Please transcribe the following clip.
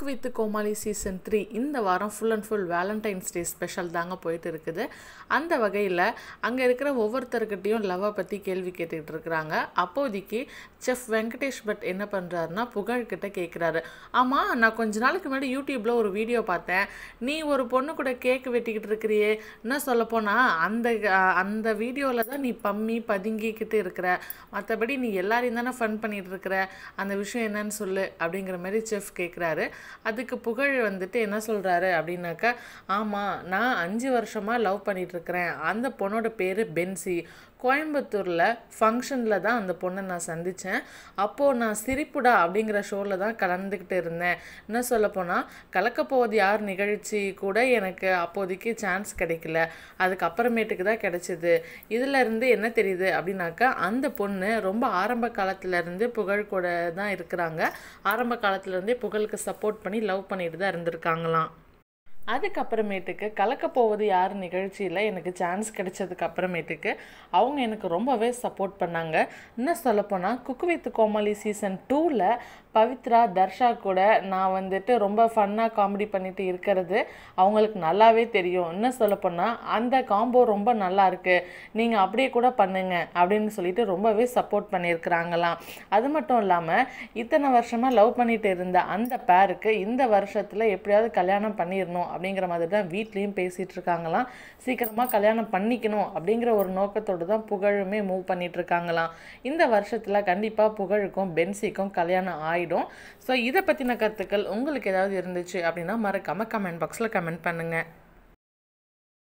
with Comali season three இந்த வாரம் full and full Valentine's Day special தாங்க போயிட்டு இருக்குது அந்த வகையில் அங்கே இருக்கிற ஒவ்வொருத்தர்கிட்டையும் லவ்வை பற்றி கேள்வி கேட்டுக்கிட்டு இருக்கிறாங்க அப்போதைக்கு செஃப் வெங்கடேஷ் பட் என்ன பண்ணுறாருன்னா புகழ்கிட்ட கேட்குறாரு ஆமாம் நான் கொஞ்ச நாளுக்கு முன்னாடி யூடியூப்பில் ஒரு வீடியோ பார்த்தேன் நீ ஒரு பொண்ணு கூட கேக் வெட்டிக்கிட்டு இருக்கிறியே என்ன சொல்லப்போனால் அந்த அஹ், அந்த வீடியோவில் தான் நீ பம்மி பதுங்கிக்கிட்டு இருக்கிற மற்றபடி நீ எல்லாரையும் தானே ஃபன் பண்ணிட்டு இருக்கிற அந்த விஷயம் என்னன்னு சொல்லு அப்படிங்கிற மாதிரி செஃப் கேட்குறாரு அதுக்கு புகழ் வந்துட்டு என்ன சொல்கிறாரு அப்படின்னாக்கா ஆமாம் நான் அஞ்சு வருஷமாக லவ் பண்ணிட்டு இருக்கிறேன் அந்த பொண்ணோட பேர் பென்சி கோயம்புத்தூரில் ஃபங்க்ஷனில் தான் அந்த பொண்ணை நான் சந்தித்தேன் அப்போது நான் சிரிப்புடா அப்படிங்கிற ஷோவில் தான் கலந்துக்கிட்டு இருந்தேன் என்ன சொல்லப்போனால் கலக்கப்போவது யார் நிகழ்ச்சி கூட எனக்கு அப்போதைக்கு சான்ஸ் கிடைக்கல அதுக்கப்புறமேட்டுக்கு தான் கிடைச்சிது இதில் இருந்து என்ன தெரியுது அப்படின்னாக்கா அந்த பொண்ணு ரொம்ப ஆரம்ப காலத்துல இருந்து புகழ் கூட தான் இருக்கிறாங்க ஆரம்ப காலத்துல இருந்தே புகழுக்கு சப்போர்ட் பண்ணி லவ் பண்ணிட்டு தான் இருந்திருக்காங்களாம் அதுக்கப்புறமேட்டுக்கு கலக்க போவது யார் நிகழ்ச்சியில் எனக்கு சான்ஸ் கிடைச்சதுக்கு அப்புறமேட்டுக்கு அவங்க எனக்கு ரொம்பவே சப்போர்ட் பண்ணாங்க இன்னும் சொல்லப்போனால் குக்கு வித் கோமாளி சீசன் டூவில் பவித்ரா தர்ஷா கூட நான் வந்துட்டு ரொம்ப ஃபன்னாக காமெடி பண்ணிட்டு இருக்கிறது அவங்களுக்கு நல்லாவே தெரியும் இன்னும் சொல்லப்போனால் அந்த காம்போ ரொம்ப நல்லா இருக்கு நீங்கள் அப்படியே கூட பண்ணுங்க அப்படின்னு சொல்லிட்டு ரொம்பவே சப்போர்ட் பண்ணியிருக்கிறாங்களாம் அது மட்டும் இல்லாமல் இத்தனை வருஷமாக லவ் பண்ணிட்டு இருந்த அந்த பேருக்கு இந்த வருஷத்தில் எப்படியாவது கல்யாணம் பண்ணிடணும் அப்படிங்கிற மாதிரி தான் வீட்லேயும் பேசிகிட்டு இருக்காங்களாம் சீக்கிரமாக கல்யாணம் பண்ணிக்கணும் அப்படிங்கிற ஒரு நோக்கத்தோடு தான் புகழுமே மூவ் பண்ணிட்டு இருக்காங்களாம் இந்த வருஷத்தில் கண்டிப்பாக புகழுக்கும் பென்சிக்கும் கல்யாணம் ஆயிடும் ஸோ இதை பற்றின கருத்துக்கள் உங்களுக்கு ஏதாவது இருந்துச்சு அப்படின்னா மறக்காமல் கமெண்ட் பாக்ஸில் கமெண்ட் பண்ணுங்கள்